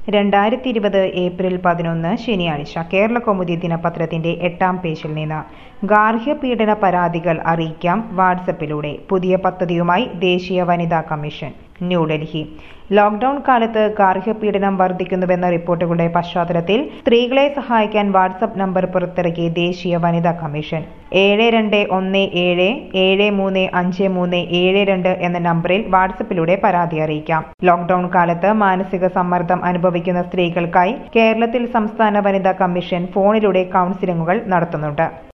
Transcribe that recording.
രണ്ടായിരത്തി ഇരുപത് ഏപ്രിൽ പതിനൊന്ന് ശനിയാഴ്ച കേരള കൗമുദി ദിനപത്രത്തിന്റെ എട്ടാം പേജിൽ നിന്ന് ഗാർഹ്യ പീഡന പരാതികൾ അറിയിക്കാം വാട്സപ്പിലൂടെ പുതിയ പദ്ധതിയുമായി ദേശീയ വനിതാ കമ്മീഷൻ ന്യൂഡൽഹി ലോക്ഡൌൺ കാലത്ത് ഗാർഹ്യ പീഡനം വർദ്ധിക്കുന്നുവെന്ന റിപ്പോർട്ടുകളുടെ പശ്ചാത്തലത്തിൽ സ്ത്രീകളെ സഹായിക്കാൻ വാട്സപ്പ് നമ്പർ പുറത്തിറക്കി ദേശീയ വനിതാ കമ്മീഷൻ ഏഴ് രണ്ട് ഒന്ന് ഏഴ് ഏഴ് മൂന്ന് അഞ്ച് മൂന്ന് ഏഴ് രണ്ട് എന്ന നമ്പറിൽ വാട്സപ്പിലൂടെ പരാതി അറിയിക്കാം ലോക്ഡൌൺ കാലത്ത് മാനസിക സമ്മർദ്ദം അനുഭവിക്കുന്ന സ്ത്രീകൾക്കായി കേരളത്തിൽ സംസ്ഥാന വനിതാ കമ്മീഷൻ ഫോണിലൂടെ കൌൺസിലിംഗുകൾ നടത്തുന്നുണ്ട്